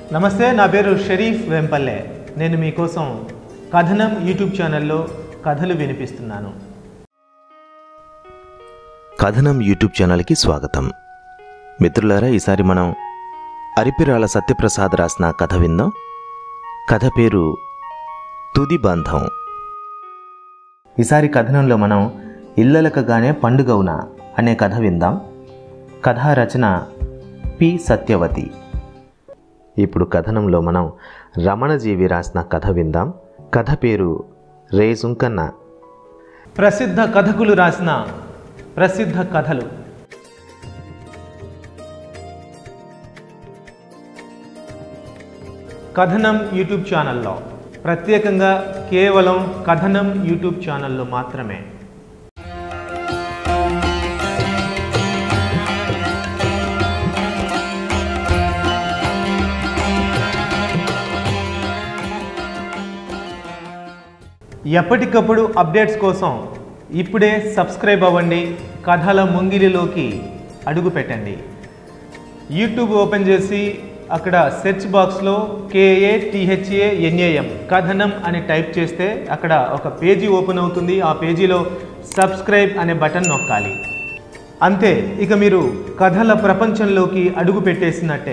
నమస్తే నా పేరు షరీఫ్ వెంపల్లె నేను మీకోసం కథనం యూట్యూబ్ ఛానల్లో కథలు వినిపిస్తున్నాను కథనం యూట్యూబ్ ఛానల్కి స్వాగతం మిత్రులారా ఈసారి మనం అరిపిరాల సత్యప్రసాద్ రాసిన కథ విందాం కథ పేరు తుది బంధం ఈసారి కథనంలో మనం ఇల్లలకగానే పండుగవున అనే కథ విందాం కథా రచన పి సత్యవతి ఇప్పుడు కథనంలో మనం రమణజీవి రాసిన కథ విందాం కథ పేరు రే సుంకన్న ప్రసిద్ధ కథకులు రాసిన ప్రసిద్ధ కథలు కథనం యూట్యూబ్ ఛానల్లో ప్రత్యేకంగా కేవలం కథనం యూట్యూబ్ ఛానల్లో మాత్రమే ఎప్పటికప్పుడు అప్డేట్స్ కోసం ఇప్పుడే సబ్స్క్రైబ్ అవ్వండి కథల ముంగిలిలోకి అడుగు పెట్టండి యూట్యూబ్ ఓపెన్ చేసి అక్కడ సెర్చ్ బాక్స్లో కేఏ టిహెచ్ఏ ఎన్ఏఎం కథనం అని టైప్ చేస్తే అక్కడ ఒక పేజీ ఓపెన్ అవుతుంది ఆ పేజీలో సబ్స్క్రైబ్ అనే బటన్ నొక్కాలి అంతే ఇక మీరు కథల ప్రపంచంలోకి అడుగు పెట్టేసినట్టే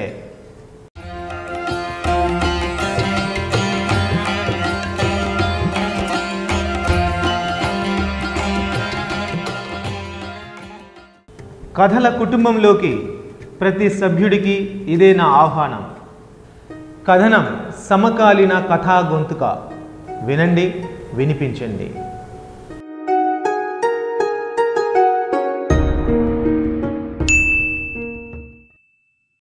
కథల కుటుంబంలోకి ప్రతి సభ్యుడికి ఇదే నా ఆహ్వానం కథనం సమకాలీన కథా గొంతుక వినండి వినిపించండి